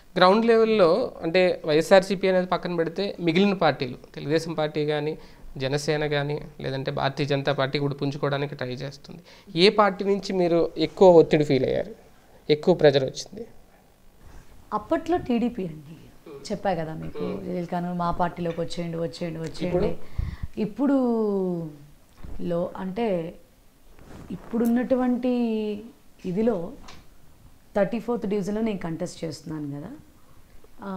Ground లెవెల్లో అంటే వైఎస్ఆర్సీపీ అనేది పక్కన పెడితే మిగిలిన పార్టీలు తెలుగుదేశం పార్టీ కానీ జనసేన కానీ లేదంటే భారతీయ జనతా పార్టీ కూడా పుంజుకోవడానికి ట్రై చేస్తుంది ఏ పార్టీ నుంచి మీరు ఎక్కువ ఒత్తిడి ఫీల్ అయ్యారు ఎక్కువ ప్రెజర్ వచ్చింది అప్పట్లో టీడీపీ అండి చెప్పా కదా మీకు జలీల్ ఖాన్ మా పార్టీలోకి వచ్చేయండి వచ్చేయండి వచ్చేయండి ఇప్పుడు లో అంటే ఇప్పుడున్నటువంటి ఇదిలో థర్టీ ఫోర్త్ డివిజన్లో నేను కంటెస్ట్ చేస్తున్నాను కదా ఆ,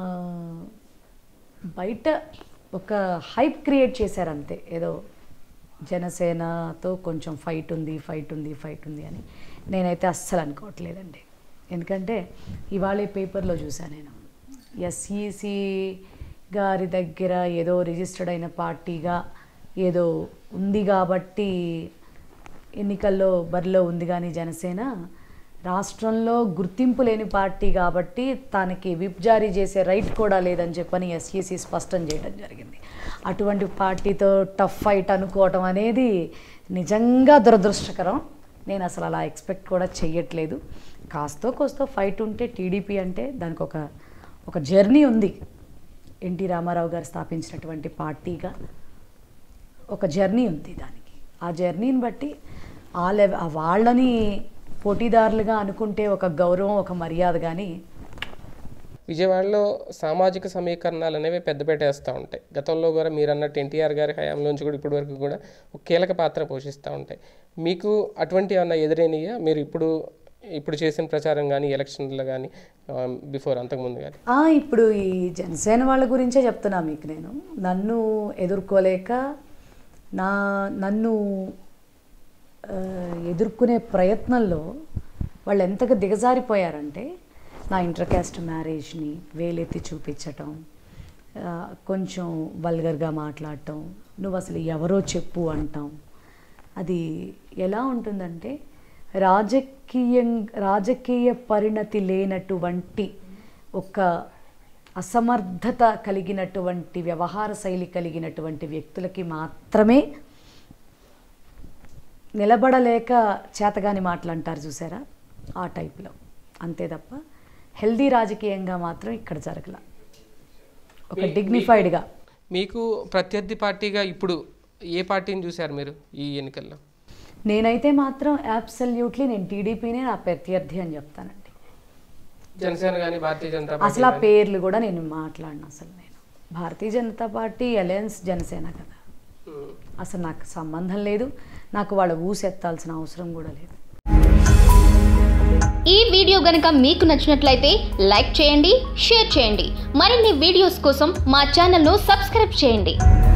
బయట ఒక హైప్ క్రియేట్ చేశారు అంతే ఏదో జనసేనతో కొంచెం ఫైట్ ఉంది ఫైట్ ఉంది ఫైట్ ఉంది అని నేనైతే అస్సలు అనుకోవట్లేదండి ఎందుకంటే ఇవాళ పేపర్లో చూసాను నేను ఎస్ఈసి గారి దగ్గర ఏదో రిజిస్టర్డ్ అయిన పార్టీగా ఏదో ఉంది కాబట్టి ఎన్నికల్లో బరిలో ఉంది కానీ జనసేన రాష్ట్రంలో గుర్తింపు లేని పార్టీ కాబట్టి తనకి విప్ జారీ చేసే రైట్ కూడా లేదని చెప్పని ఎస్ఈసి స్పష్టం చేయడం జరిగింది అటువంటి పార్టీతో టఫ్ ఫైట్ అనుకోవటం అనేది నిజంగా దురదృష్టకరం నేను అసలు అలా ఎక్స్పెక్ట్ కూడా చెయ్యట్లేదు కాస్తో కోస్తో ఫైట్ ఉంటే టీడీపీ అంటే దానికి ఒక ఒక జర్నీ ఉంది ఎన్టీ రామారావు గారు స్థాపించినటువంటి పార్టీగా ఒక జర్నీ ఉంది దానికి ఆ జర్నీని బట్టి ఆ లెవ ఆ వాళ్ళని పోటీదారులుగా అనుకుంటే ఒక గౌరవం ఒక మర్యాద కానీ విజయవాడలో సామాజిక సమీకరణాలు అనేవి పెద్దపేట వేస్తూ ఉంటాయి గతంలో కూడా మీరు అన్నట్టు ఎన్టీఆర్ గారి హయాంలోంచి కూడా ఇప్పటి వరకు కూడా ఒక కీలక పాత్ర పోషిస్తూ ఉంటాయి మీకు అటువంటి ఏమన్నా ఎదురైనయా మీరు ఇప్పుడు ఇప్పుడు చేసిన ప్రచారం కానీ ఎలక్షన్లో కానీ బిఫోర్ అంతకుముందు కానీ ఆ, ఇప్పుడు ఈ జనసేన వాళ్ళ గురించే చెప్తున్నా మీకు నేను నన్ను ఎదుర్కోలేక నా నన్ను ఆ, ఎదుర్కొనే ప్రయత్నంలో వాళ్ళు ఎంతగా దిగజారిపోయారంటే నా ఇంటర్ క్యాస్ట్ మ్యారేజ్ని వేలెత్తి చూపించటం ఆ, కొంచెం వల్గర్గా మాట్లాడటం నువ్వు అసలు ఎవరో చెప్పు అంటాం అది ఎలా ఉంటుందంటే రాజకీయం రాజకీయ పరిణతి లేనటువంటి ఒక అసమర్థత కలిగినటువంటి వ్యవహార శైలి కలిగినటువంటి వ్యక్తులకి మాత్రమే నిలబడలేక చేతగాని మాటలు అంటారు చూసారా ఆ టైప్లో అంతే తప్ప హెల్దీ రాజకీయంగా మాత్రం ఇక్కడ జరగల ఒక డిగ్నిఫైడ్గా మీకు ప్రత్యర్థి పార్టీగా ఇప్పుడు ఏ పార్టీని చూశారు మీరు ఈ ఎన్నికల్లో నేనైతే మాత్రం అబ్సల్యూట్లీ నేను టీడీపీనే నా ప్రత్యర్థి అని చెప్తానండి జనసేన కానీ భారతీయ జనతా పార్టీ అసలు ఆ పేర్లు కూడా నేను మాట్లాడిన అసలు నేను భారతీయ జనతా పార్టీ అలయన్స్ జనసేన కదా ఉమ్. అసలు నాకు సంబంధం లేదు నాకు వాళ్ళ ఊసెత్తాల్సిన అవసరం కూడా లేదు ఈ వీడియో గనుక మీకు నచ్చినట్లయితే లైక్ చేయండి షేర్ చేయండి మరిన్ని వీడియోస్ కోసం మా ఛానల్ను సబ్స్క్రైబ్ చేయండి